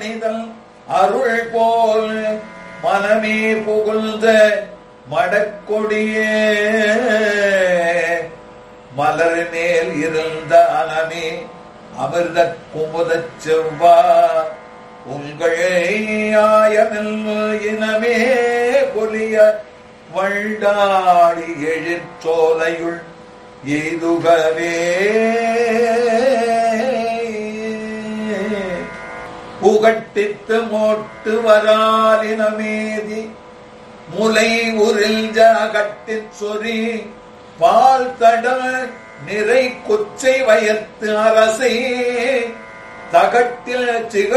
அணிதல் அருள் போல் மனமே புகுந்த மடக்கொடியே மலர் மேல் இருந்த அனமே அமிர்த குமுதச் செவ்வா உங்கள் ஆயமில் இனமே பொலிய வண்டாடி எழிற்சோலையுள் எய்துகவே புகட்டித்து மோட்டு வராலினமேதி முலை உரில் அகட்டிற் சொறி பால் தடல் நிறை கொச்சை வயத்து அரசை தகட்டில் சிக